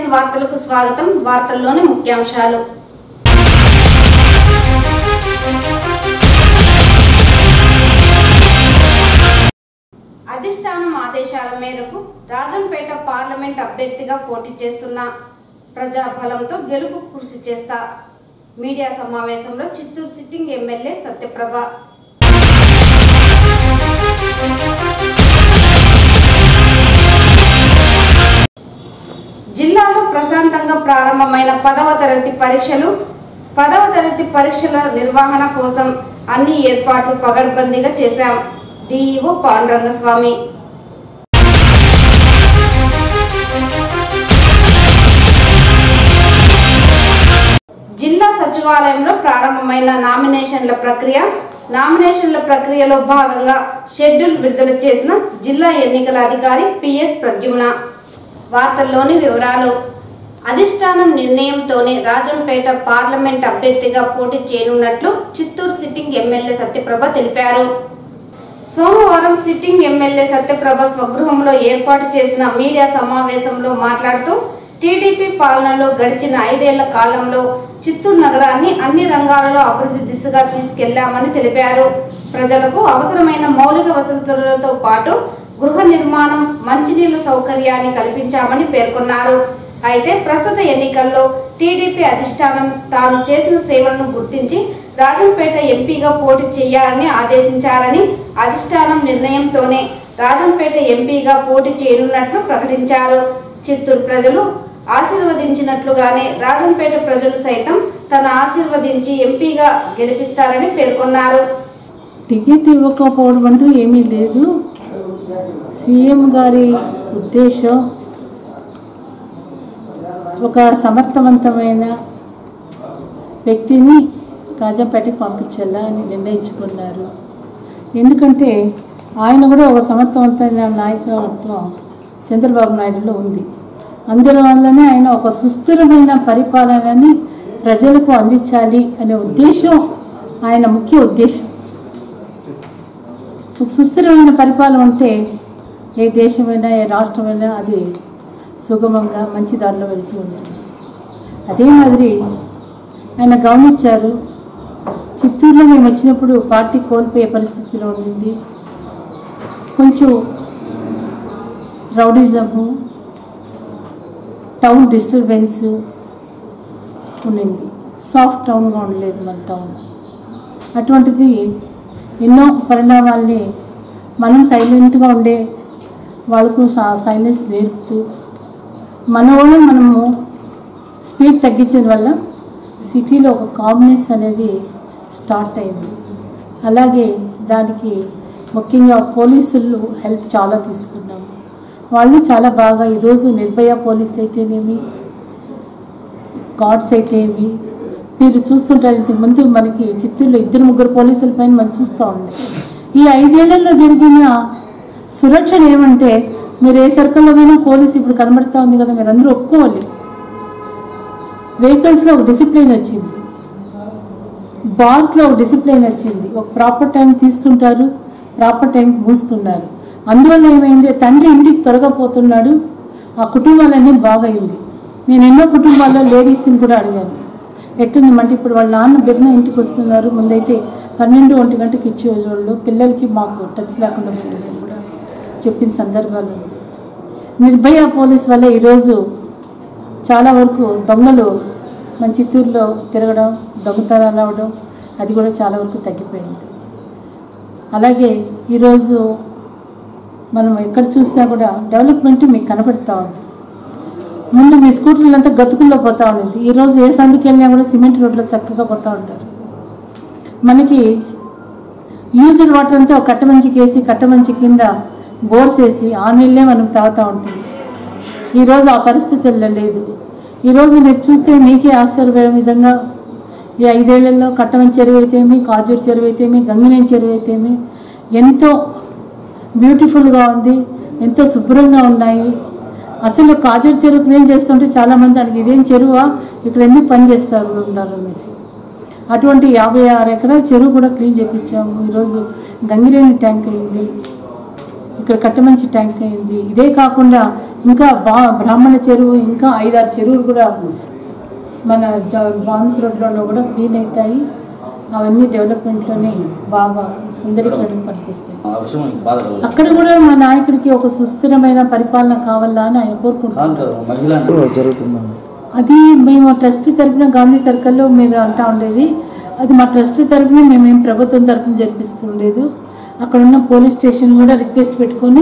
Nine వార్తలకు స్వాగతం వార్తల్లోని ముఖ్యాంశాలు అధిష్టానం ఆదేశాల మేరకు రాజంపేట పార్లమెంట్ అభ్యర్థిగా పోటీ చేస్తున్న ప్రజాబలంతో గెలుపు కృషి చేస్తా మీడియా సమావేశంలో చిత్తూరు సిట్టింగ్ ఎమ్మెల్యే సత్యప్రభ జిల్లాలో ప్రశాంతంగా ప్రారంభమైన పదవ తరగతి పరీక్షలు పదవ తరగతి పరీక్షల నిర్వహణ కోసం అన్ని ఏర్పాట్లు పగడ్బందీగా చేశాం డిఈఓ పాండురంగస్వామి జిల్లా సచివాలయంలో ప్రారంభమైన నామినేషన్ల ప్రక్రియ నామినేషన్ల ప్రక్రియలో భాగంగా షెడ్యూల్ విడుదల చేసిన జిల్లా ఎన్నికల అధికారి పిఎస్ ప్రద్యుమ్న వార్తల్లోని వివరాలు అధిష్టానం నిర్ణయంతోనే రాజంపేట పార్లమెంట్ అభ్యర్థిగా పోటీ చేయనున్నట్లు చిత్తూరు సిట్టింగ్ ఎమ్మెల్యే సత్యప్రభ తెలిపారు సోమవారం సిట్టింగ్ ఎమ్మెల్యే సత్యప్రభ స్వగృహంలో ఏర్పాటు చేసిన మీడియా సమావేశంలో మాట్లాడుతూ టీడీపీ పాలనలో గడిచిన ఐదేళ్ల కాలంలో చిత్తూరు నగరాన్ని అన్ని రంగాలలో అభివృద్ధి దిశగా తీసుకెళ్లామని తెలిపారు ప్రజలకు అవసరమైన మౌలిక వసతులతో పాటు గృహ నిర్మాణం మంచినీళ్ల సౌకర్యాన్ని కల్పించామని పేర్కొన్నారు అయితే ప్రస్తుత ఎన్నికల్లో టీడీపీ అధిష్టానం తాను చేసిన సేవలను గుర్తించి రాజంపేట ఎంపీగా పోటీ చేయాలని ఆదేశించారని అధిష్టానం నిర్ణయంతోనే రాజంపేట ఎంపీగా పోటీ చేయనున్నట్లు ప్రకటించారు చిత్తూరు ప్రజలు ఆశీర్వదించినట్లుగానే రాజంపేట ప్రజలు సైతం తన ఆశీర్వదించి ఎంపీగా గెలిపిస్తారని పేర్కొన్నారు టికెట్ ఇవ్వకపోవడం అంటూ ఏమీ లేదు సీఎం గారి ఉద్దేశం ఒక సమర్థవంతమైన వ్యక్తిని రాజంపేటకి పంపించాలా అని నిర్ణయించుకున్నారు ఎందుకంటే ఆయన కూడా ఒక సమర్థవంతమైన నాయకత్వం చంద్రబాబు నాయుడులో ఉంది అందువల్లనే ఆయన ఒక సుస్థిరమైన పరిపాలనని ప్రజలకు అందించాలి అనే ఉద్దేశం ఆయన ముఖ్య ఉద్దేశం ఒక సుస్థిరమైన పరిపాలన ఉంటే ఏ దేశమైనా ఏ రాష్ట్రమైనా అది సుగమంగా మంచి దారిలో వెళ్తూ ఉంటుంది అదే మాదిరి ఆయన గమనించారు చిత్తూరులో మేము వచ్చినప్పుడు పార్టీ కోల్పోయే పరిస్థితిలో ఉండింది కొంచెం రౌడిజము టౌన్ డిస్టర్బెన్స్ ఉండింది సాఫ్ట్ టౌన్గా ఉండలేదు మన టౌన్ అటువంటిది ఎన్నో పరిణామాల్ని మనం సైలెంట్గా ఉండే వాళ్ళకు సైలెన్స్ నేర్పుతూ మన వాళ్ళు మనము స్పీడ్ తగ్గించడం వల్ల సిటీలో ఒక కామ్నెస్ అనేది స్టార్ట్ అయింది అలాగే దానికి ముఖ్యంగా పోలీసులు హెల్ప్ చాలా తీసుకున్నాము వాళ్ళు చాలా బాగా ఈరోజు నిర్భయ పోలీసులు అయితేనేమి గాడ్స్ అయితేవి మీరు చూస్తుంటారు ఇంతకుముందు మనకి చిత్తూరులో ఇద్దరు ముగ్గురు పోలీసుల పైన మనం చూస్తూ ఉన్నాం ఈ ఐదేళ్లలో జరిగిన సురక్షణ ఏమంటే మీరు ఏ సర్కిల్లో పోయినా పోలీసు ఇప్పుడు కనబడుతూ ఉంది కదా మీరు అందరూ ఒప్పుకోవాలి వెహికల్స్లో ఒక డిసిప్లిన్ వచ్చింది బార్స్లో ఒక డిసిప్లిన్ వచ్చింది ఒక ప్రాపర్ టైం తీస్తుంటారు ప్రాపర్ టైం మూస్తున్నారు అందువల్ల ఏమైంది తండ్రి ఇంటికి త్వరగా పోతున్నాడు ఆ కుటుంబాలన్నీ బాగైంది నేను ఎన్నో కుటుంబాల్లో లేడీస్ని కూడా అడిగాను ఎట్టుందంటే ఇప్పుడు వాళ్ళ నాన్న బిర్న ఇంటికి వస్తున్నారు ముందైతే పన్నెండు ఒంటి గంటకి ఇచ్చేవాళ్ళు పిల్లలకి మాకు టచ్ లేకుండా పోయింది కూడా చెప్పిన సందర్భాలు ఉంది నిర్భయ పోలీస్ వల్ల ఈరోజు చాలా వరకు దొంగలు మన చిత్తూరులో తిరగడం దొంగతనాలు అవడం అది కూడా చాలా వరకు తగ్గిపోయింది అలాగే ఈరోజు మనం ఎక్కడ చూసినా కూడా డెవలప్మెంట్ మీకు కనబడుతూ ఉంది ముందు మీ స్కూటర్లంతా గతుకుల్లో పోతూ ఉండింది ఈరోజు ఏ సందుకి వెళ్ళినా కూడా సిమెంట్ రోడ్లో చక్కగా పోతూ ఉంటారు మనకి యూజ్డ్ వాటర్ అంతా ఒక కట్టమంచికి వేసి కట్టమంచి కింద బోర్స్ వేసి ఆ నీళ్ళే మనం తాగుతూ ఉంటుంది ఈరోజు ఆ పరిస్థితుల్లో లేదు ఈరోజు మీరు చూస్తే మీకే ఆశ్చర్యపోయే విధంగా ఈ ఐదేళ్లలో కట్టమని చెరువు అయితేమి కాజూరు చెరువు అయితేమి గంగినేని చెరువు అయితేమి ఎంతో బ్యూటిఫుల్గా ఉంది ఎంతో శుభ్రంగా ఉన్నాయి అసలు కాజూరు చెరువు క్లీన్ చేస్తుంటే చాలామంది అడిగి ఇదేం చెరువా ఇక్కడ ఎందుకు పని చేస్తారు ఉండాలనేసి అటువంటి యాభై ఆరు ఎకరాల చెరువు కూడా క్లీన్ చేయించాము ఈరోజు గంగిరేణి ట్యాంక్ అయింది ఇక్కడ కట్టమంచి ట్యాంక్ అయింది ఇదే కాకుండా ఇంకా బా బ్రాహ్మణ చెరువు ఇంకా ఐదారు చెరువులు కూడా మన జ- బాన్స్ రోడ్లోనూ కూడా క్లీన్ అవుతాయి అవన్నీ డెవలప్మెంట్లోనే బాగా సుందరీకరణ పనిపిస్తాయి ఆ విషయం మీకు బాధ కలగదు. అక్కడ కూడా మా నాయకుడికి ఒక సుస్థిరమైన పరిపాలన కావాలా అని ఆయన కోరుకుంటున్నారు కాదు మహిళ జరుగుతుందండి అది మేము ట్రస్ట్ తరఫున గాంధీ సర్కిల్లో మీరు అంటా ఉండేది అది మా ట్రస్ట్ తరఫున మేమేం ప్రభుత్వం తరఫున జరిపిస్తుండలేదు అక్కడ ఉన్న పోలీస్ స్టేషన్ కూడా రిక్వెస్ట్ పెట్టుకొని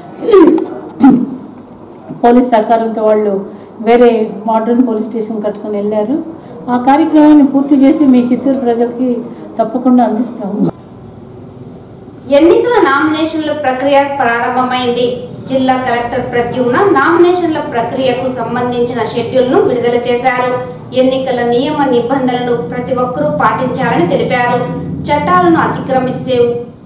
పోలీస్ సహకారంతో వాళ్ళు వేరే మోడర్న్ పోలీస్ స్టేషన్ కట్టుకొని వెళ్ళారు ఆ కార్యక్రమాన్ని పూర్తి చేసి మీ చిత్తూరు ప్రజలకి తప్పకుండా అందిస్తాము ఎన్నికల నామినేషన్ల ప్రక్రియ ప్రారంభమైంది జిల్లా కలెక్టర్ ప్రద్యుమ్న నామినేషన్ల ప్రక్రియకు సంబంధించిన షెడ్యూల్ ను విడుదల చేశారు ఎన్నికల నియమ నిబంధనలు ప్రతి ఒక్కరూ పాటించాలని తెలిపారు చట్టాలను అతిక్రమిస్తే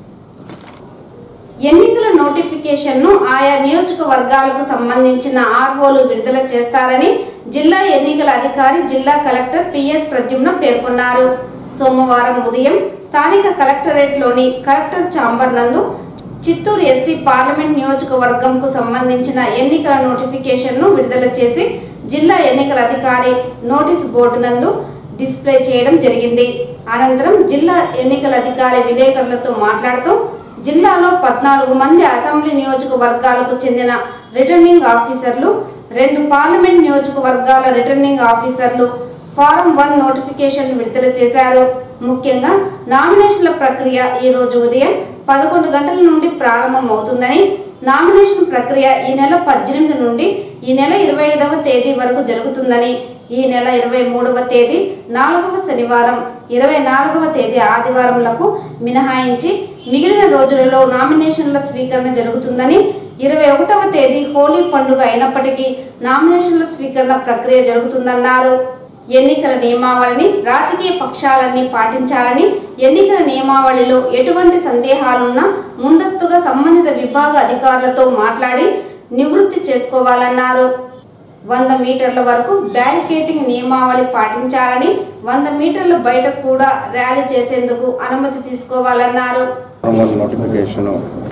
ఎన్నికల నోటిఫికేషన్ ను ఆయా నియోజకవర్గాలకు సంబంధించిన ఆర్ఓలు విడుదల చేస్తారని జిల్లా ఎన్నికల అధికారి జిల్లా కలెక్టర్ పిఎస్ ప్రద్యుమ్న పేర్కొన్నారు సోమవారం ఉదయం స్థానిక కలెక్టరేట్ లోని కలెక్టర్ ఛాంబర్ నందు చిత్తూరు ఎస్సీ పార్లమెంట్ నియోజకవర్గంకు సంబంధించిన ఎన్నికల నోటిఫికేషన్ ను విడుదల చేసి జిల్లా ఎన్నికల అధికారి నోటీస్ బోర్డు నందు డిస్ప్లే చేయడం జరిగింది అనంతరం జిల్లా ఎన్నికల అధికారి విలేకరులతో మాట్లాడుతూ జిల్లాలో పద్నాలుగు మంది అసెంబ్లీ నియోజకవర్గాలకు చెందిన రిటర్నింగ్ ఆఫీసర్లు రెండు పార్లమెంట్ నియోజకవర్గాల రిటర్నింగ్ ఆఫీసర్లు ఫారం వన్ నోటిఫికేషన్ విడుదల చేశారు ముఖ్యంగా నామినేషన్ల ప్రక్రియ ఈ రోజు ఉదయం పదకొండు గంటల నుండి ప్రారంభం అవుతుందని నామినేషన్ ప్రక్రియ ఈ నెల పద్దెనిమిది నుండి ఈ నెల ఇరవై ఐదవ తేదీ వరకు జరుగుతుందని ఈ నెల ఇరవై మూడవ తేదీ నాలుగవ శనివారం ఇరవై నాలుగవ తేదీ ఆదివారంలకు మినహాయించి మిగిలిన రోజులలో నామినేషన్ల స్వీకరణ జరుగుతుందని ఇరవై ఒకటవ తేదీ హోలీ పండుగ అయినప్పటికీ నామినేషన్ల స్వీకరణ ప్రక్రియ జరుగుతుందన్నారు ఎన్నికల నియమావళిని రాజకీయ పక్షాలన్నీ పాటించాలని ఎన్నికల నియమావళిలో ఎటువంటి సందేహాలున్నా ముందస్తుగా సంబంధిత విభాగ అధికారులతో మాట్లాడి నివృత్తి చేసుకోవాలన్నారు వంద మీటర్ల వరకు బ్యారికేటింగ్ నియమావళి పాటించాలని వంద మీటర్ల బయట కూడా ర్యాలీ చేసేందుకు అనుమతి తీసుకోవాలన్నారు ఫార్మల్ నోటిఫికేషను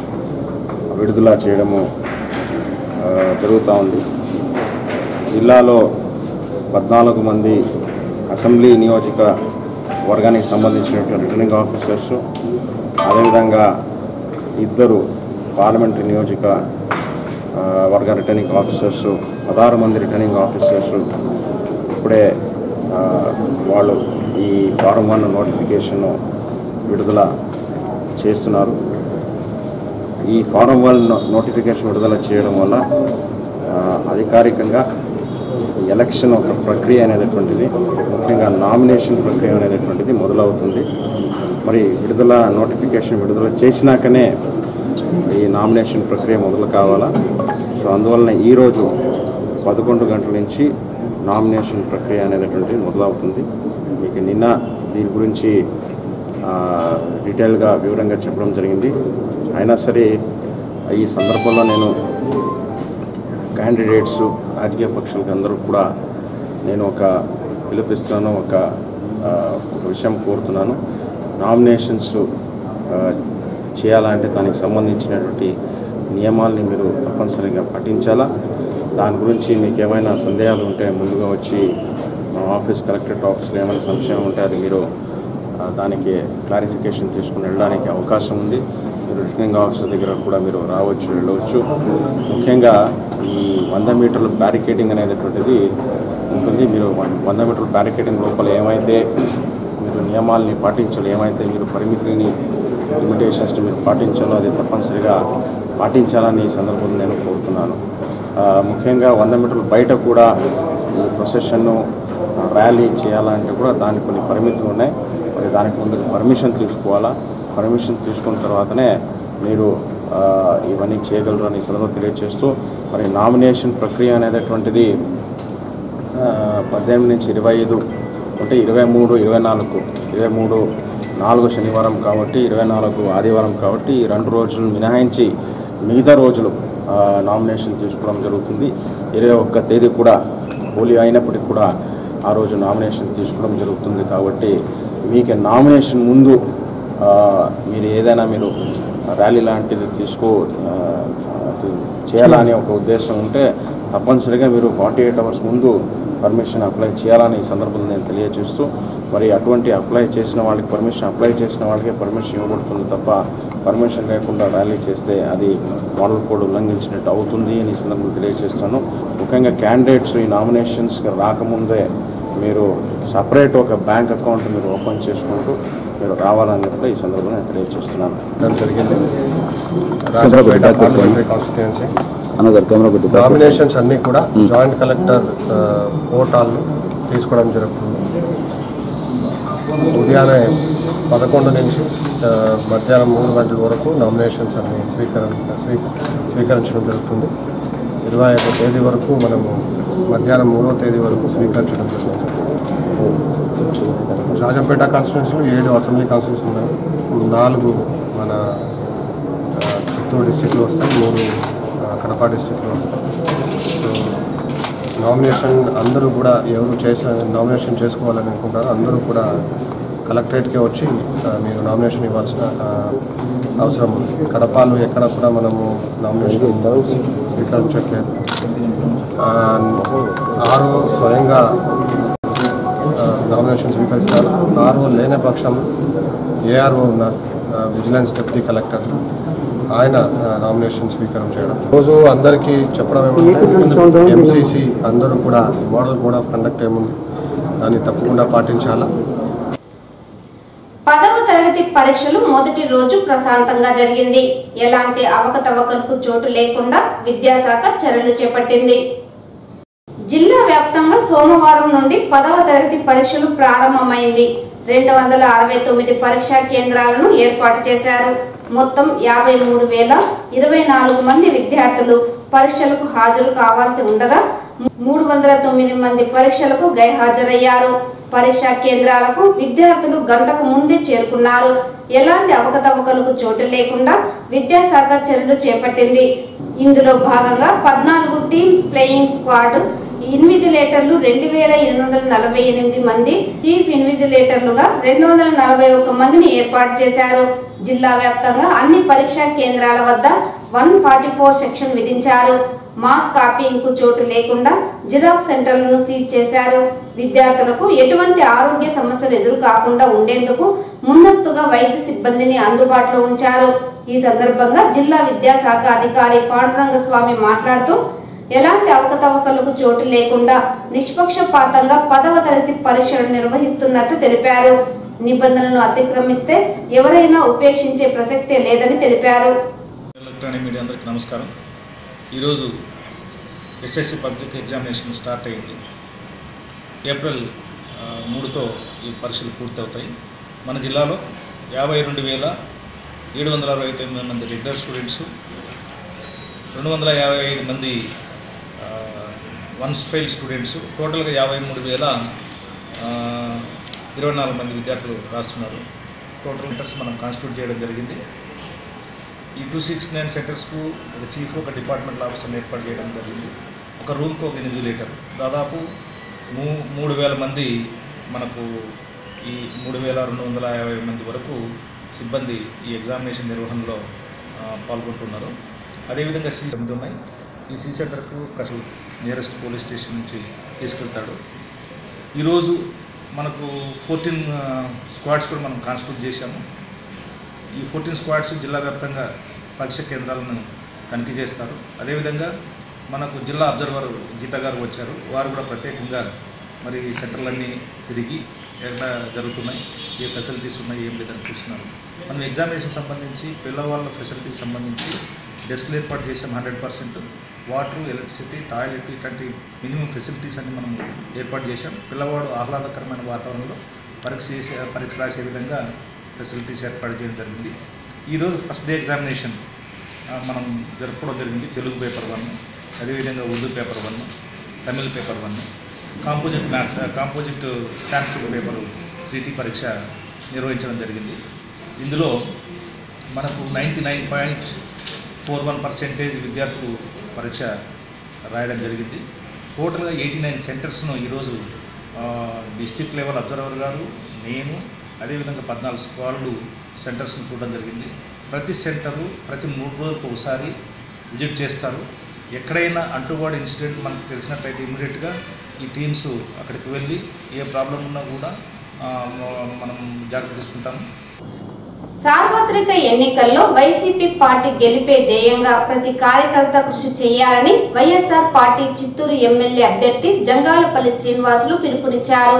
విడుదల చేయడము ఆ, జరుగుతూ ఉంది జిల్లాలో పద్నాలుగు మంది అసెంబ్లీ నియోజక వర్గానికి సంబంధించినటువంటి రిటర్నింగ్ ఆఫీసర్స్ అదేవిధంగా ఇద్దరు పార్లమెంటరీ నియోజక ఆ, వర్గ రిటర్నింగ్ ఆఫీసర్స్ పదహారు మంది రిటర్నింగ్ ఆఫీసర్స్ ఇప్పుడే ఆ, వాళ్ళు ఈ ఫారం వన్ నోటిఫికేషన్ విడుదల చేస్తున్నారు ఈ ఫారం వన్ నోటిఫికేషన్ విడుదల చేయడం వల్ల ఆ, అధికారికంగా ఎలక్షన్ ఒక ప్రక్రియ అనేటటువంటిది ముఖ్యంగా నామినేషన్ ప్రక్రియ అనేటటువంటిది మొదలవుతుంది మరి విడుదల నోటిఫికేషన్ విడుదల చేసినాకనే ఈ నామినేషన్ ప్రక్రియ మొదలు కావాలా సో అందువలన ఈరోజు పదకొండు గంటల నుంచి నామినేషన్ ప్రక్రియ అనేటటువంటిది మొదలవుతుంది మీకు నిన్న దీని గురించి ఆ, డీటెయిల్గా వివరంగా చెప్పడం జరిగింది అయినా సరే ఈ సందర్భంలో నేను క్యాండిడేట్స్ రాజకీయ పక్షాలకు అందరూ కూడా నేను ఒక పిలుపిస్తున్నాను ఒక ఆ, ఒక విషయం కోరుతున్నాను నామినేషన్స్ ఆ, చేయాలంటే దానికి సంబంధించినటువంటి నియమాల్ని మీరు తప్పనిసరిగా పాటించాలా దాని గురించి మీకు ఏమైనా సందేహాలు ఉంటే ముందుగా వచ్చి మా ఆఫీస్ కలెక్టరేట్ ఆఫీస్లో ఏమైనా సంశయం ఉంటే అది మీరు ఆ, దానికి క్లారిఫికేషన్ తీసుకుని వెళ్ళడానికి అవకాశం ఉంది మీరు రిటర్నింగ్ ఆఫీసర్ దగ్గర కూడా మీరు రావచ్చు వెళ్ళవచ్చు ముఖ్యంగా ఈ వంద మీటర్ల బ్యారికేడింగ్ అనేటటువంటిది ఉంటుంది మీరు వన్- వంద మీటర్ల బ్యారికేడింగ్ లోపల ఏమైతే మీరు నియమాల్ని పాటించాలో ఏమైతే మీరు పరిమితిని లిమిటేషన్స్ని మీరు పాటించాలో అది తప్పనిసరిగా పాటించాలని ఈ సందర్భంలో నేను కోరుతున్నాను ఆ, ముఖ్యంగా వంద మీటర్ల బయట కూడా ఈ ప్రొసెషన్ను ర్యాలీ చేయాలంటే కూడా దానికి కొన్ని పరిమితులు ఉన్నాయి మరి దానికి ముందు పర్మిషన్ తీసుకోవాలా పర్మిషన్ తీసుకున్న తర్వాతనే మీరు ఆ, ఇవన్నీ చేయగలరు అని ఈ సందర్భంగా తెలియజేస్తూ మరి నామినేషన్ ప్రక్రియ అనేటటువంటిది ఆ, పద్దెనిమిది నుంచి ఇరవై ఐదు అంటే ఇరవై మూడు ఇరవై నాలుగు ఇరవై మూడు నాలుగు శనివారం కాబట్టి ఇరవై నాలుగు ఆదివారం కాబట్టి ఈ రెండు రోజులు మినహాయించి మిగతా రోజులు ఆ, నామినేషన్ తీసుకోవడం జరుగుతుంది ఇరవై ఒక్క తేదీ కూడా హోలీ అయినప్పటికీ కూడా ఆ రోజు నామినేషన్ తీసుకోవడం జరుగుతుంది కాబట్టి మీకు నామినేషన్ ముందు ఆ, మీరు ఏదైనా మీరు ర్యాలీ లాంటిది తీసుకో ఆ, అది చేయాలని ఒక ఉద్దేశం ఉంటే తప్పనిసరిగా మీరు ఫార్టీ ఎయిట్ అవర్స్ ముందు పర్మిషన్ అప్లై చేయాలని ఈ సందర్భంలో నేను తెలియజేస్తూ మరి అటువంటి అప్లై చేసిన వాళ్ళకి పర్మిషన్ అప్లై చేసిన వాళ్ళకే పర్మిషన్ ఇవ్వబడుతుంది తప్ప పర్మిషన్ లేకుండా ర్యాలీ చేస్తే అది మోడల్ కోడ్ ఉల్లంఘించినట్టు అవుతుంది అని ఈ సందర్భంలో తెలియజేస్తాను ముఖ్యంగా క్యాండిడేట్స్ ఈ నామినేషన్స్కి రాకముందే మీరు సపరేట్ ఒక బ్యాంక్ అకౌంట్ మీరు ఓపెన్ చేసుకుంటూ మీరు రావాలని కూడా ఈ సందర్భంగా నేను తెలియజేస్తున్నాను చేయడం జరిగింది రాజపేట పార్లమెంటరీ కాన్స్టిట్యుయెన్సీ అన్నగారు కెమెరా కొద్ది బ్యాక్ నామినేషన్స్ అన్నీ కూడా జాయింట్ కలెక్టర్ ఆ, పోర్టాల్లో తీసుకోవడం జరుగుతుంది ఉదయాన్నే పదకొండు నుంచి ఆ, మధ్యాహ్నం మూడు గంటల వరకు నామినేషన్స్ అన్ని స్వీకరణ స్వీ- స్వీకరించడం జరుగుతుంది ఇరవై ఐదో తేదీ వరకు మనము మధ్యాహ్నం మూడో తేదీ వరకు స్వీకరించడం జరుగుతుంది రాజంపేట కాన్స్టిట్యున్సీలో ఏడు అసెంబ్లీ కాన్స్టిట్యూన్సీ ఉన్నాయి నాలుగు మన ఆ, చిత్తూరు డిస్టిక్లో వస్తాయి మూడు ఆ, కడప డిస్టిక్లో వస్తాయి సో నామినేషన్ అందరూ కూడా ఎవరు చేసిన నామినేషన్ చేసుకోవాలని అనుకుంటారో అందరూ కూడా కలెక్టరేట్కి వచ్చి ఆ, మీరు నామినేషన్ ఇవ్వాల్సిన ఆ, అవసరం ఉంది కడపలో ఎక్కడ కూడా మనము నామినేషన్ స్వీకరించట్లేదు ఆ, ఆరు స్వయంగా నామినేషన్ స్వీకరిస్తారు ఆర్ఓ లేని పక్షం ఏఆర్ఓ ఉన్నారు ఆ, విజిలెన్స్ డిప్యూటీ కలెక్టర్ ఆయన ఆ, నామినేషన్ స్వీకారం చేయడం రోజు అందరికీ చెప్పడం ఏమంటే ఎంసీసీ అందరూ కూడా మోడల్ కోడ్ ఆఫ్ కండక్ట్ ఏముంది దాన్ని తప్పకుండా పాటించాలా పదవ తరగతి పరీక్షలు మొదటి రోజు ప్రశాంతంగా జరిగింది ఎలాంటి అవకతవకలకు చోటు లేకుండా విద్యాశాఖ చర్యలు చేపట్టింది జిల్లా వ్యాప్తంగా సోమవారం నుండి పదవ తరగతి పరీక్షలు ప్రారంభమైంది రెండు వందల అరవై తొమ్మిది పరీక్షా కేంద్రాలను ఏర్పాటు చేశారు మొత్తం యాభై మూడు వేల ఇరవై నాలుగు మంది విద్యార్థులు పరీక్షలకు హాజరు కావాల్సి ఉండగా మూడు వందల తొమ్మిది మంది పరీక్షలకు గైహాజరయ్యారు పరీక్షా కేంద్రాలకు విద్యార్థులు గంటకు ముందే చేరుకున్నారు ఎలాంటి అవకతవకలకు చోటు లేకుండా విద్యాశాఖ చర్యలు చేపట్టింది ఇందులో భాగంగా పద్నాలుగు టీమ్స్ ప్లేయింగ్ స్క్వాడ్ ఇన్విజిలేటర్లు రెండు వేల ఎనిమిది వందల నలభై ఎనిమిది మంది చీఫ్ ఇన్విజిలేటర్లుగా రెండు వందల నలభై ఒక్క మందిని ఏర్పాటు చేశారు జిల్లా వ్యాప్తంగా అన్ని పరీక్షా కేంద్రాల వద్ద వన్ ఫార్టీ ఫోర్ సెక్షన్ విధించారు మాస్ కాపీయింగ్ కు చోటు లేకుండా జిరాక్స్ సెంటర్లను సీజ్ చేశారు విద్యార్థులకు ఎటువంటి ఆరోగ్య సమస్యలు ఎదురు కాకుండా ఉండేందుకు ముందస్తుగా వైద్య సిబ్బందిని అందుబాటులో ఉంచారు ఈ సందర్భంగా జిల్లా విద్యాశాఖ అధికారి పాండురంగ స్వామి మాట్లాడుతూ ఎలాంటి అవకతవకలకు చోటు లేకుండా నిష్పక్షపాతంగా పదవ తరగతి పరీక్షలు నిర్వహిస్తున్నట్లు తెలిపారు నిబంధనలను అతిక్రమిస్తే ఎవరైనా ఉపేక్షించే ప్రసక్తే లేదని తెలిపారు ఎలక్ట్రానిక్ మీడియా అందరికీ నమస్కారం ఈరోజు ఎస్ఎస్సి పబ్లిక్ ఎగ్జామినేషన్ స్టార్ట్ అయింది ఏప్రిల్ ఆ, మూడుతో ఈ పరీక్షలు పూర్తవుతాయి మన జిల్లాలో యాభై రెండు వేల ఏడు వందల అరవై తొమ్మిది మంది రెగ్యులర్ స్టూడెంట్స్ రెండు వందల యాభై ఐదు మంది వన్స్ ఫెయిల్ స్టూడెంట్స్ టోటల్గా యాభై మూడు వేల ఆ, ఇరవై నాలుగు మంది విద్యార్థులు రాస్తున్నారు టోటల్ ఇంటర్స్ మనం కాన్స్టిట్యూట్ చేయడం జరిగింది ఈ టూ సిక్స్ నైన్ సెంటర్స్కు ఒక చీఫ్ ఒక డిపార్ట్మెంట్ ఆఫీసర్ని ఏర్పాటు చేయడం జరిగింది ఒక రూమ్కి ఒక ఇన్విజిలేటర్ దాదాపు మూ మూడు వేల మంది మనకు ఈ మూడు వేల రెండు వందల యాభై మంది వరకు సిబ్బంది ఈ ఎగ్జామినేషన్ నిర్వహణలో ఆ, పాల్గొంటున్నారు అదేవిధంగా సీ సెంటర్ ఉన్నాయి ఈ సీ సెంటర్కు కసు నియరెస్ట్ పోలీస్ స్టేషన్ నుంచి తీసుకెళ్తాడు ఈరోజు మనకు ఫోర్టీన్ స్క్వాడ్స్ కూడా మనం కాన్స్టిట్యూట్ చేశాము ఈ ఫోర్టీన్ స్క్వాడ్స్ జిల్లా వ్యాప్తంగా పరీక్ష కేంద్రాలను తనిఖీ చేస్తారు అదేవిధంగా మనకు జిల్లా అబ్జర్వర్ గీత గారు వచ్చారు వారు కూడా ప్రత్యేకంగా మరి ఈ సెంటర్లన్నీ తిరిగి ఎక్కడ జరుగుతున్నాయి ఏ ఫెసిలిటీస్ ఉన్నాయి ఏం లేదని చూస్తున్నారు మనం ఎగ్జామినేషన్ సంబంధించి పిల్లవాళ్ళ ఫెసిలిటీకి సంబంధించి డెస్క్లు ఏర్పాటు చేసాం hundred percent water electricity toilet ఇట్లాంటి మినిమం ఫెసిలిటీస్ అన్ని మనం ఏర్పాటు చేశాం పిల్లవాడు ఆహ్లాదకరమైన వాతావరణంలో పరీక్ష చేసే పరీక్ష రాసే విధంగా ఫెసిలిటీస్ ఏర్పాటు చేయడం జరిగింది ఈరోజు ఫస్ట్ డే ఎగ్జామినేషన్ ఆ, మనం జరుపుకోవడం జరిగింది తెలుగు పేపర్ వన్ అదేవిధంగా Urdu paper one Tamil paper one composite maths composite Sanskrit paper త్రీటీ పరీక్ష నిర్వహించడం జరిగింది ఇందులో మనకు ninety nine point four one percentage విద్యార్థులు పరీక్ష రాయడం జరిగింది టోటల్గా ఎయిటీ నైన్ సెంటర్స్ను ఈరోజు డిస్టిక్ లెవెల్ అబ్జర్వర్ గారు నేను అదేవిధంగా పద్నాలుగు స్క్వాడ్లు సెంటర్స్ని చూడడం జరిగింది ప్రతి సెంటరు ప్రతి మూడు రోజులకు ఒకసారి విజిట్ చేస్తారు ఎక్కడైనా అంటుబాటు ఇన్సిడెంట్ మనకు తెలిసినట్టయితే ఇమీడియట్గా ఈ టీమ్స్ అక్కడికి వెళ్ళి ఏ ప్రాబ్లం ఉన్నా కూడా ఆ, మ- మనం జాగ్రత్త తీసుకుంటాము సార్వత్రిక ఎన్నికల్లో వైసీపీ పార్టీ గెలిపే ధ్యేయంగా ప్రతి కార్యకర్త కృషి చేయాలని వైఎస్ఆర్ పార్టీ చిత్తూరు ఎమ్మెల్యే అభ్యర్థి జంగాలపల్లి శ్రీనివాసులు పిలుపునిచ్చారు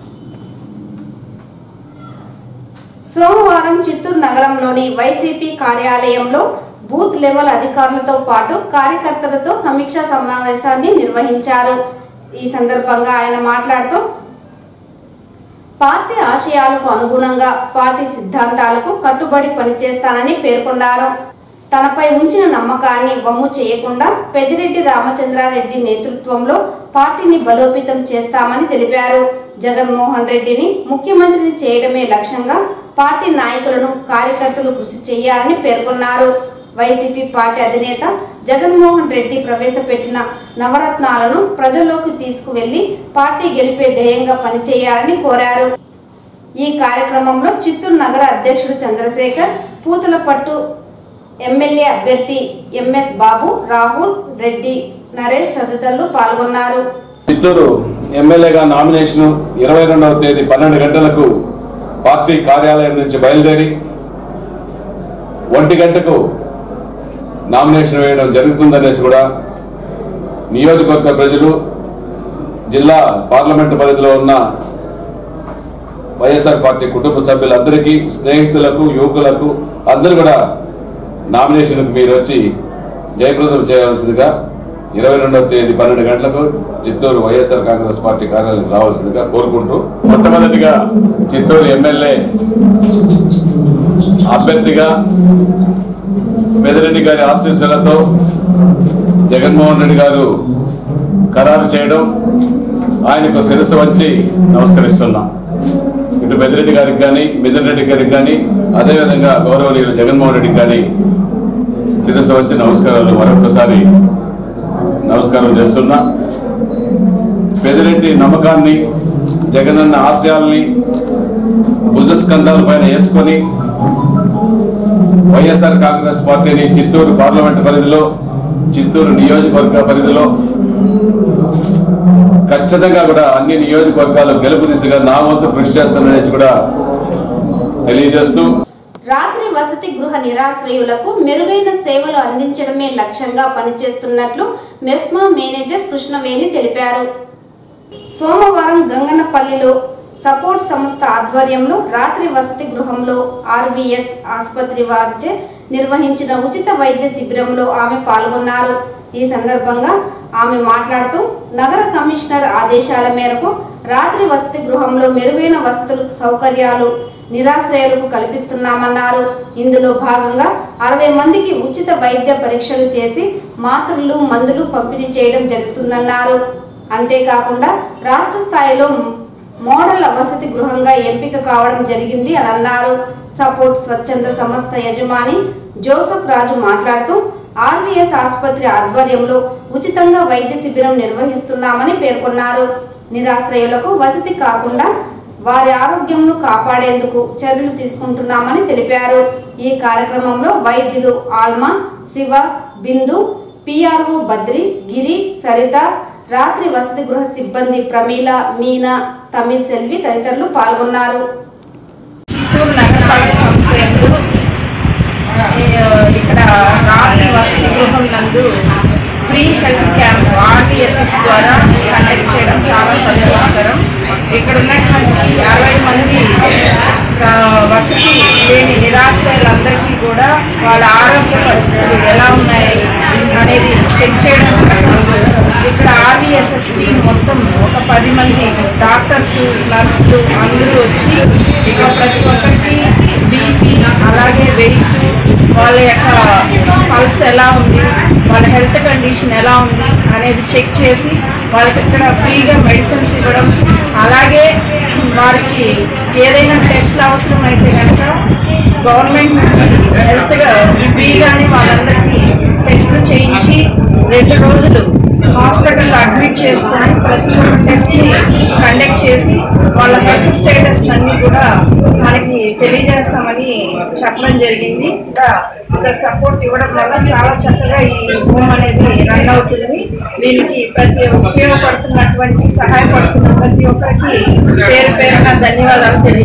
సోమవారం చిత్తూరు నగరంలోని వైసీపీ కార్యాలయంలో బూత్ లెవెల్ అధికారులతో పాటు కార్యకర్తలతో సమీక్షా సమావేశాన్ని నిర్వహించారు ఈ సందర్భంగా ఆయన మాట్లాడుతూ పార్టీ ఆశయాలకు అనుగుణంగా పార్టీ సిద్ధాంతాలకు కట్టుబడి పనిచేస్తానని పేర్కొన్నారు తనపై ఉంచిన నమ్మకాన్ని వమ్ము చేయకుండా పెద్దిరెడ్డి రామచంద్రారెడ్డి నేతృత్వంలో పార్టీని బలోపేతం చేస్తామని తెలిపారు జగన్మోహన్ రెడ్డిని ముఖ్యమంత్రిని చేయడమే లక్ష్యంగా పార్టీ నాయకులను కార్యకర్తలు కృషి చేయాలని పేర్కొన్నారు వైసీపీ పార్టీ అధినేత జగన్మోహన్ రెడ్డి ప్రవేశపెట్టిన నవరత్నాలను ప్రజల్లోకి తీసుకువెళ్లి పార్టీ గెలిపే ధ్యేయంగా పనిచేయాలని కోరారు ఈ కార్యక్రమంలో చిత్తూరు నగర అధ్యక్షుడు చంద్రశేఖర్ పూతలపట్టు ఎమ్మెల్యే అభ్యర్థి ఎంఎస్ బాబు రాహుల్ రెడ్డి నరేష్ తదితరులు పాల్గొన్నారు చిత్తూరు ఎమ్మెల్యేగా నామినేషన్ ఇరవై రెండవ తేదీ పన్నెండు గంటలకు పార్టీ కార్యాలయం నుంచి బయలుదేరి ఒంటి గంటకు నామినేషన్ వేయడం జరుగుతుందనేసి కూడా నియోజకవర్గ ప్రజలు జిల్లా పార్లమెంటు పరిధిలో ఉన్న వైఎస్ఆర్ పార్టీ కుటుంబ సభ్యులందరికీ స్నేహితులకు యువకులకు అందరూ కూడా నామినేషన్కు మీరు వచ్చి జయప్రదం చేయవలసిందిగా ఇరవై రెండవ తేదీ పన్నెండు గంటలకు చిత్తూరు వైఎస్ఆర్ కాంగ్రెస్ పార్టీ కార్యాలయం రావాల్సిందిగా కోరుకుంటూ మొట్టమొదటిగా చిత్తూరు ఎమ్మెల్యే అభ్యర్థిగా పెదిరెడ్డి గారి ఆశీస్సులతో జగన్మోహన్ రెడ్డి గారు ఖరారు చేయడం ఆయనకు శిరస్సు వంచి నమస్కరిస్తున్నాం ఇటు పెద్దిరెడ్డి గారికి కానీ మిథున్ రెడ్డి గారికి కానీ అదేవిధంగా గౌరవనీయులు జగన్మోహన్ రెడ్డికి కానీ శిరస్సు వంచి నమస్కారాలు మరొకసారి నమస్కారం చేస్తున్నా పెదిరెడ్డి నమ్మకాన్ని జగనన్న ఆశయాల్ని భుజస్కంధాల పైన వేసుకొని వైఎస్ఆర్ కాంగ్రెస్ పార్టీని చిత్తూరు పార్లమెంట్ పరిధిలో చిత్తూరు నియోజకవర్గ పరిధిలో ఖచ్చితంగా కూడా అన్ని నియోజకవర్గాలు గెలుపు దిశగా నా వంతు కృషి చేస్తాననేసి కూడా తెలియజేస్తూ రాత్రి వసతి గృహ నిరాశ్రయులకు మెరుగైన సేవలు అందించడమే లక్ష్యంగా పనిచేస్తున్నట్లు మెఫ్మా మేనేజర్ కృష్ణవేణి తెలిపారు సోమవారం గంగనపల్లిలో సపోర్ట్ సంస్థ ఆధ్వర్యంలో రాత్రి వసతి గృహంలో ఆర్వీఎస్ ఆసుపత్రి వారిచే నిర్వహించిన ఉచిత వైద్య శిబిరంలో ఆమె పాల్గొన్నారు ఈ సందర్భంగా ఆమె మాట్లాడుతూ నగర కమిషనర్ ఆదేశాల మేరకు రాత్రి వసతి గృహంలో మెరుగైన వసతులు సౌకర్యాలు నిరాశ్రయులకు కల్పిస్తున్నామన్నారు ఇందులో భాగంగా అరవై మందికి ఉచిత వైద్య పరీక్షలు చేసి మాత్రలు మందులు పంపిణీ చేయడం జరుగుతుందన్నారు అంతేకాకుండా రాష్ట్ర స్థాయిలో మోడల్ వసతి గృహంగా ఎంపిక కావడం జరిగింది అని అన్నారు సపోర్ట్ స్వచ్ఛంద సంస్థ యజమాని జోసఫ్ రాజు మాట్లాడుతూ ఆర్వీఎస్ ఆసుపత్రి ఆధ్వర్యంలో ఉచితంగా వైద్య శిబిరం నిర్వహిస్తున్నామని పేర్కొన్నారు నిరాశ్రయులకు వసతి కాకుండా వారి ఆరోగ్యంను కాపాడేందుకు చర్యలు తీసుకుంటున్నామని తెలిపారు ఈ కార్యక్రమంలో వైద్యులు ఆల్మా శివ బిందు పిఆర్ఓ బద్రి గిరి సరిత రాత్రి వసతి గృహ సిబ్బంది ప్రమీల మీనా తమిళ్ సెల్వి తదితరులు పాల్గొన్నారు చిత్తూరు నగరపాలక సంస్థ యందు ఈ, ఇక్కడ రాత్రి వసతి గృహం నందు ఫ్రీ హెల్త్ క్యాంప్ ఆర్టీఎస్ఎస్ ద్వారా కండక్ట్ చేయడం చాలా సంతోషకరం ఇక్కడ ఉన్నటువంటి అరవై మంది ఆ, వసతి లేని నిరాశ్రయులందరికీ కూడా వాళ్ళ ఆరోగ్య పరిస్థితులు ఎలా ఉన్నాయి అనేది చెక్ చేయడం కోసం ఇక్కడ ఆర్వీఎస్ఎస్ టీం మొత్తం ఒక పది మంది డాక్టర్స్ నర్సులు అందరూ వచ్చి ఇక్కడ ప్రతి ఒక్కరికి బీపీ అలాగే వెయిట్ వాళ్ళ యొక్క పల్స్ ఎలా ఉంది వాళ్ళ హెల్త్ కండిషన్ ఎలా ఉంది అనేది చెక్ చేసి వాళ్ళకి ఇక్కడ ఫ్రీగా మెడిసిన్స్ ఇవ్వడం అలాగే వారికి ఏదైనా టెస్ట్లు అవసరమైతే కనుక గవర్నమెంట్ నుంచి హెల్త్గా ఫ్రీగానే వాళ్ళందరికీ టెస్టులు చేయించి రెండు రోజులు హాస్పిటల్లో అడ్మిట్ చేసుకొని ప్రతి ఒక్క టెస్ట్ని కండక్ట్ చేసి వాళ్ళ హెల్త్ స్టేటస్ అన్నీ కూడా మనకి తెలియజేస్తామని చెప్పడం జరిగింది ఇంకా ఇక్కడ సపోర్ట్ ఇవ్వడం వల్ల చాలా చక్కగా ఈ హోమ్ అనేది రన్ అవుతుంది దీనికి ప్రతి ఉపయోగపడుతున్నటువంటి సహాయపడుతున్న ప్రతి ఒక్కరికి పేరు పేరున ధన్యవాదాలు తెలియ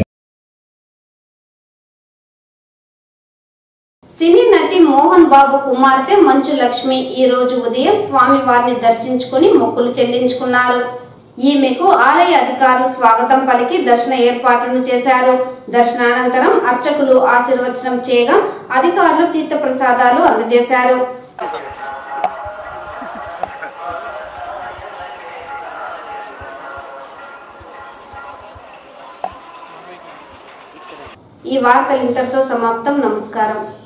సినీ నటి మోహన్ బాబు కుమార్తె మంచు లక్ష్మి ఈ రోజు ఉదయం స్వామివారిని దర్శించుకుని మొక్కులు చెల్లించుకున్నారు ఈమెకు ఆలయ అధికారులు స్వాగతం పలికి దర్శన ఏర్పాట్లను చేశారు దర్శనానంతరం అర్చకులు ఆశీర్వచనం చేయగా అధికారులు తీర్థ ప్రసాదాలు అందజేశారు ఈ వార్తలు ఇంతటితో సమాప్తం నమస్కారం